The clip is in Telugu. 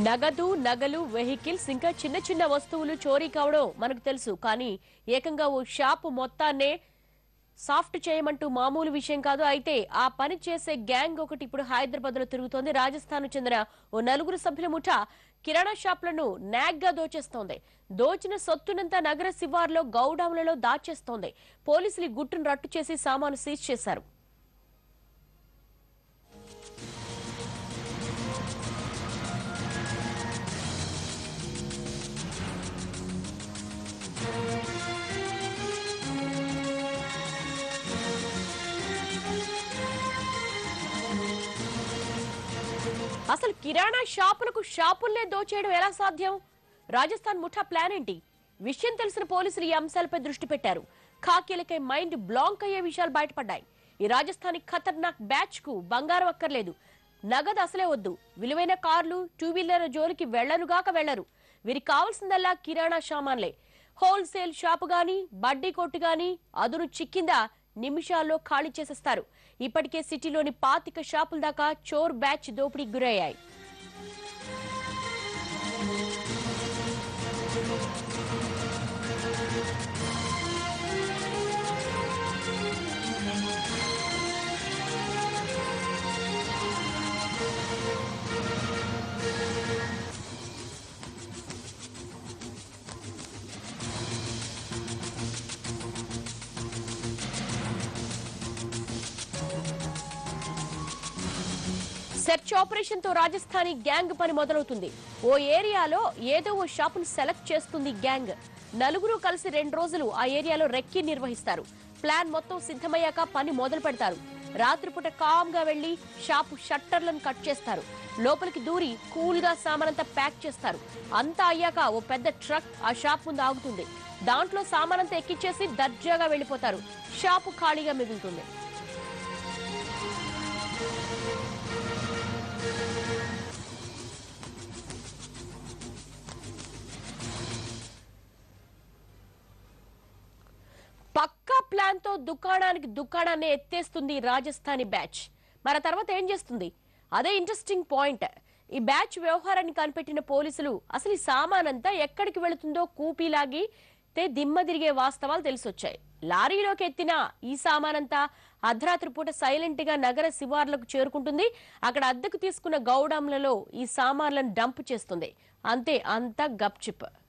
నగదు నగలు వెహికల్స్ ఇంకా చిన్న చిన్న వస్తువులు చోరీ కావడం మనకు తెలుసు కానీ ఏకంగా ఓ షాపు మొత్తాన్నే సాఫ్ట్ చేయమంటూ మామూలు విషయం కాదు అయితే ఆ పని చేసే గ్యాంగ్ ఒకటి ఇప్పుడు హైదరాబాద్ లో తిరుగుతోంది రాజస్థాన్ చెందిన ఓ నలుగురు సభ్యుల ముఠ కిరాణా షాపులను నాగ్ గా దోచేస్తోంది దోచిన సొత్తునంతా నగర శివార్లో గౌడౌన్లలో దాచేస్తోంది పోలీసులు ఈ గుట్టును రట్టు చేసి సామాను సీజ్ చేశారు అసలు కిరాణా షాపులకు షాపుల్నే దోచేయడం ఎలా సాధ్యం రాజస్థాన్ ముఠా ప్లాన్ ఏంటి విషయం తెలిసిన పోలీసులు ఈ అంశాలపై దృష్టి పెట్టారు ఖాకీలకై మైండ్ బ్లాంక్ అయ్యే విషయాలు బయటపడ్డాయి ఈ రాజస్థానీ ఖతర్నాక్ బ్యాచ్ కు బంగారం అక్కర్లేదు నగదు అసలే వద్దు విలువైన కార్లు టూ వీలర్ జోలికి వెళ్లరుగాక వెళ్లరు వీరికి కావాల్సిందల్లా కిరాణా సామాన్లే హోల్సేల్ షాపు గాని బడ్డీ కొట్టు గాని అదును చిక్కిందా నిమిషాల్లో ఖాళీ చేసేస్తారు ఇప్పటికే సిటీలోని పాతిక షాపుల దాకా చోర్ బ్యాచ్ దోపిడీకి గురయ్యాయి సెర్చ్ ఆపరేషన్ తో రాజస్థానీ గ్యాంగ్ పని మొదలవుతుంది ఓ ఏరియాలో ఏదో ఓ షాపును సెలెక్ట్ చేస్తుంది గ్యాంగ్ నలుగురు కలిసి రెండు రోజులు ఆ ఏరియాలో రెక్కి నిర్వహిస్తారు ప్లాన్ మొత్తం సిద్ధమయ్యాక పని మొదలు పెడతారు రాత్రిపూట కామ్ గా వెళ్లి షాపు షట్టర్లను కట్ చేస్తారు లోపలికి దూరి కూల్ గా సామానంతా ప్యాక్ చేస్తారు అంతా అయ్యాక ఓ పెద్ద ట్రక్ ఆ షాప్ ముందు ఆగుతుంది దాంట్లో సామానంతా ఎక్కిచ్చేసి దర్జాగా వెళ్లిపోతారు షాపు ఖాళీగా మిగులుతుంది పక్కా ప్లాన్ తో దుకాణానికి దుకాణాన్ని ఎత్తేస్తుంది ఈ రాజస్థానీ బ్యాచ్ మరి ఆ తర్వాత ఏం చేస్తుంది అదే ఇంట్రెస్టింగ్ పాయింట్ ఈ బ్యాచ్ వ్యవహారాన్ని కనిపెట్టిన పోలీసులు అసలు ఈ సామానంతా ఎక్కడికి వెళుతుందో కూపీలాగి తే దిమ్మ తిరిగే వాస్తవాలు తెలిసొచ్చాయి లారీలోకి ఎత్తిన ఈ సామానంతా అర్ధరాత్రి పూట సైలెంట్ గా నగర శివార్లకు చేరుకుంటుంది అక్కడ అద్దెకు తీసుకున్న గౌడాంలలో ఈ సామాన్లను డంప్ చేస్తుంది అంతే అంతా గప్చిప్